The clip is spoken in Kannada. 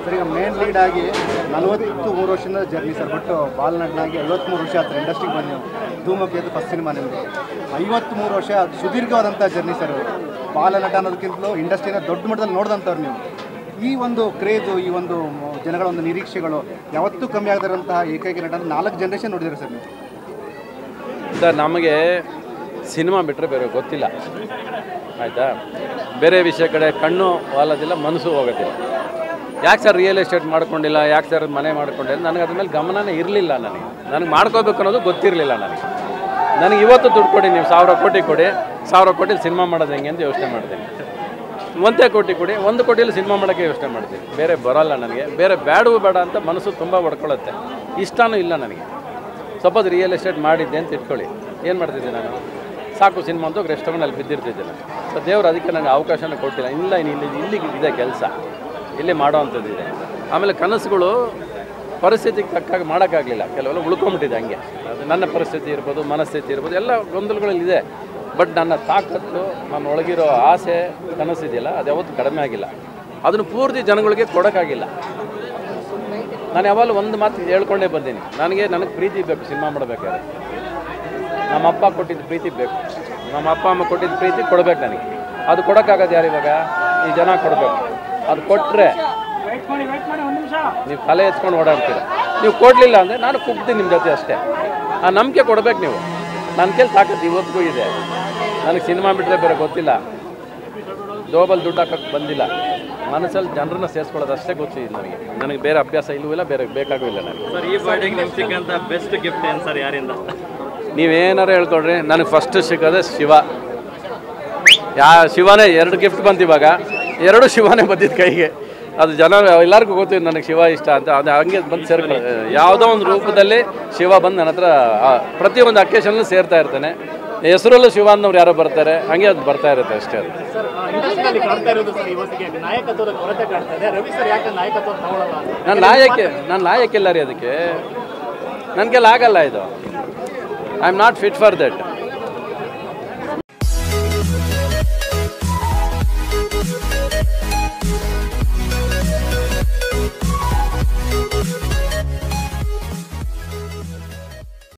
ಸರ್ ಈಗ ಮೇನ್ ಲೀಡ್ ಆಗಿ ನಲವತ್ತು ಮೂರು ವರ್ಷದ ಜರ್ನಿ ಸರ್ ಬಟ್ ಬಾಲ್ನಟ್ನಾಗಿ ಐವತ್ತ್ಮೂರು ವರ್ಷ ಆಯ್ತು ಇಂಡಸ್ಟ್ರಿಗೆ ಬಂದು ನೀವು ಧೂಮಕೇತು ಫಸ್ಟ್ ಸಿನಿಮಾ ನಿಮ್ಮದು ಐವತ್ತ್ಮೂರು ವರ್ಷ ಸುದೀರ್ಘವಾದಂಥ ಜರ್ನಿ ಸರ್ ಬಾಲನಟ ಅನ್ನೋದಕ್ಕಿಂತಲೂ ಇಂಡಸ್ಟ್ರಿನ ದೊಡ್ಡ ಮಟ್ಟದಲ್ಲಿ ನೋಡಿದಂಥವ್ರು ನೀವು ಈ ಒಂದು ಕ್ರೇಜು ಈ ಒಂದು ಮ- ಜನಗಳ ಒಂದು ನಿರೀಕ್ಷೆಗಳು ಯಾವತ್ತೂ ಕಮ್ಮಿ ಆಗದಿರೋಂತಹ ಏಕೈಕ ನಟ ಅಂದ್ರೆ ನಾಲ್ಕು ಜನ್ರೇಷನ್ ನೋಡಿದ್ದೀರಾ ಸರ್ ನೀವು ಸರ್ ನಮಗೆ ಸಿನಿಮಾ ಬಿಟ್ಟರೆ ಬೇರೆ ಗೊತ್ತಿಲ್ಲ ಆಯಿತಾ ಬೇರೆ ವಿಷಯ ಕಡೆ ಕಣ್ಣು ವಾಲೋದಿಲ್ಲ ಮನಸ್ಸು ಹೋಗೋದಿಲ್ಲ ಯಾಕೆ ಸರ್ ರಿಯಲ್ ಎಸ್ಟೇಟ್ ಮಾಡ್ಕೊಂಡಿಲ್ಲ ಯಾಕೆ ಸರ್ ಮನೆ ಮಾಡ್ಕೊಂಡಿಲ್ಲ ನನಗೆ ಅದ್ರ ಮೇಲೆ ಗಮನನೇ ಇರಲಿಲ್ಲ ನನಗೆ ನನಗೆ ಮಾಡ್ಕೋಬೇಕು ಅನ್ನೋದು ಗೊತ್ತಿರಲಿಲ್ಲ ನನಗೆ ನನಗೆ ಇವತ್ತು ದುಡ್ಡು ಕೊಡಿ ನೀವು ಸಾವಿರ ಕೋಟಿ ಕೊಡಿ ಸಾವಿರ ಕೋಟಿಲಿ ಸಿನಿಮಾ ಮಾಡೋದು ಹೆಂಗೆ ಅಂತ ಯೋಚನೆ ಮಾಡ್ತೀನಿ ಒಂದೇ ಕೋಟಿ ಕೊಡಿ ಒಂದು ಕೋಟಿಲಿ ಸಿನಿಮಾ ಮಾಡೋಕ್ಕೆ ಯೋಚನೆ ಮಾಡ್ತೀನಿ ಬೇರೆ ಬರೋಲ್ಲ ನನಗೆ ಬೇರೆ ಬೇಡವೂ ಬೇಡ ಅಂತ ಮನಸ್ಸು ತುಂಬ ಹೊಡ್ಕೊಳ್ಳುತ್ತೆ ಇಷ್ಟನೂ ಇಲ್ಲ ನನಗೆ ಸಪೋಸ್ ರಿಯಲ್ ಎಸ್ಟೇಟ್ ಮಾಡಿದ್ದೆ ಅಂತ ಇಟ್ಕೊಳ್ಳಿ ಏನು ಮಾಡ್ತಿದ್ದೆ ನಾನು ಸಾಕು ಸಿನಿಮಾ ಅಂತ ರೆಸ್ಟ್ ತಗೊಂಡು ಅಲ್ಲಿ ಬಿದ್ದಿರ್ತಿದ್ದೆ ನಾನು ಸೊ ದೇವ್ರು ಅದಕ್ಕೆ ನನಗೆ ಅವಕಾಶನ ಕೊಟ್ಟಿಲ್ಲ ಇಲ್ಲ ಇನ್ನು ಇಲ್ಲಿ ಇಲ್ಲಿಗೆ ಇದೆ ಕೆಲಸ ಇಲ್ಲಿ ಮಾಡೋ ಅಂಥದ್ದು ಇದೆ ಆಮೇಲೆ ಕನಸುಗಳು ಪರಿಸ್ಥಿತಿಗೆ ತಕ್ಕಾಗ ಮಾಡೋಕ್ಕಾಗಲಿಲ್ಲ ಕೆಲವೆಲ್ಲ ಉಳ್ಕೊಂಬಿಟ್ಟಿದೆ ಹಂಗೆ ಅದು ನನ್ನ ಪರಿಸ್ಥಿತಿ ಇರ್ಬೋದು ಮನಸ್ಥಿತಿ ಇರ್ಬೋದು ಎಲ್ಲ ಗೊಂದಲಗಳಲ್ಲಿದೆ ಬಟ್ ನನ್ನ ತಾಕತ್ತು ನನ್ನ ಒಳಗಿರೋ ಆಸೆ ಕನಸಿದೆಯಲ್ಲ ಅದು ಯಾವತ್ತೂ ಕಡಿಮೆ ಆಗಿಲ್ಲ ಅದನ್ನು ಪೂರ್ತಿ ಜನಗಳಿಗೆ ಕೊಡೋಕ್ಕಾಗಿಲ್ಲ ನಾನು ಯಾವಾಗಲೂ ಒಂದು ಮಾತು ಹೇಳ್ಕೊಂಡೇ ಬಂದೀನಿ ನನಗೆ ನನಗೆ ಪ್ರೀತಿ ಬೇಕು ಸಿನಿಮಾ ಮಾಡಬೇಕಾದ್ರೆ ನಮ್ಮ ಅಪ್ಪ ಕೊಟ್ಟಿದ್ದ ಪ್ರೀತಿ ಬೇಕು ನಮ್ಮ ಅಪ್ಪ ಅಮ್ಮ ಕೊಟ್ಟಿದ್ದ ಪ್ರೀತಿ ಕೊಡಬೇಕು ನನಗೆ ಅದು ಕೊಡೋಕ್ಕಾಗದು ಯಾರು ಇವಾಗ ಈ ಜನ ಕೊಡಬೇಕು ಅದು ಕೊಟ್ಟರೆ ನೀವು ತಲೆ ಎತ್ಕೊಂಡು ಓಡಾಡ್ತೀರ ನೀವು ಕೊಡಲಿಲ್ಲ ಅಂದರೆ ನಾನು ಕುಗ್ತೀನಿ ನಿಮ್ಮ ಜೊತೆ ಅಷ್ಟೇ ಆ ನಂಬಿಕೆ ಕೊಡ್ಬೇಕು ನೀವು ನನ್ನ ಕೇಳಿ ತಾಕತ್ತು ಇವತ್ತಿಗೂ ಇದೆ ನನಗೆ ಸಿನಿಮಾ ಬಿಟ್ಟರೆ ಬೇರೆ ಗೊತ್ತಿಲ್ಲ ಜೋಬಲ್ಲಿ ದುಡ್ಡು ಹಾಕಕ್ಕೆ ಬಂದಿಲ್ಲ ಮನಸ್ಸಲ್ಲಿ ಜನರನ್ನ ಸೇರಿಸ್ಕೊಳ್ಳೋದು ಅಷ್ಟೇ ಗೊತ್ತಿದೆ ನನಗೆ ನನಗೆ ಬೇರೆ ಅಭ್ಯಾಸ ಇಲ್ಲವೂ ಇಲ್ಲ ಬೇರೆ ಬೇಕಾಗೂ ಇಲ್ಲ ನನಗೆ ಸರ್ ಈ ಬರ್ಡೇಗೆ ನಿಮ್ಗೆ ಸಿಕ್ಕಂತ ಬೆಸ್ಟ್ ಗಿಫ್ಟ್ ಏನು ಸರ್ ಯಾರಿಂದ ನೀವೇನಾರು ಹೇಳ್ಕೊಡ್ರಿ ನನಗೆ ಫಸ್ಟ್ ಸಿಗೋದೇ ಶಿವ ಯಾ ಶಿವನೇ ಎರಡು ಗಿಫ್ಟ್ ಬಂತು ಇವಾಗ ಎರಡು ಶಿವನೇ ಬಂದಿದ್ದು ಕೈಗೆ ಅದು ಜನ ಎಲ್ಲರಿಗೂ ಗೊತ್ತಿದೆ ನನಗೆ ಶಿವ ಇಷ್ಟ ಅಂತ ಅದು ಹಂಗೆ ಬಂದು ಸೇರ್ಕೊಳ್ಳ ಯಾವುದೋ ಒಂದು ರೂಪದಲ್ಲಿ ಶಿವ ಬಂದು ನನ್ನ ಹತ್ರ ಆ, ಪ್ರತಿಯೊಂದು ಅಕೇಶನ್ಲು ಸೇರ್ತಾ ಇರ್ತಾನೆ ಹೆಸರಲ್ಲೂ ಶಿವ ಅನ್ನೋರು ಯಾರೋ ಬರ್ತಾರೆ ಹಂಗೆ ಅದು ಬರ್ತಾ ಇರುತ್ತೆ ಅಷ್ಟೇ ಅದು ಸರ್ ಇಂಡಸ್ಟ್ರಿಯಲ್ಲಿ ಕಾಣ್ತಾ ಇರೋದು ಸರ್ ಇವತ್ತಿಗೆ ನಾಯಕತ್ವದ ಕೊರತೆ ಕಾಣ್ತಾ ಇದೆ ರವಿ ಸರ್ ಯಾಕೆ ನಾಯಕತ್ವ ತಗೊಳ್ಳಲ್ಲ ಅಂತ ನಾನು ಲಾಯಕ್ಕೆ ನಾನು ಲಾಯಕ್ಕಿಲ್ಲ ರೀ ಅದಕ್ಕೆ ನನಗೆಲ್ಲ ಆಗಲ್ಲ ಇದು I am not fit for that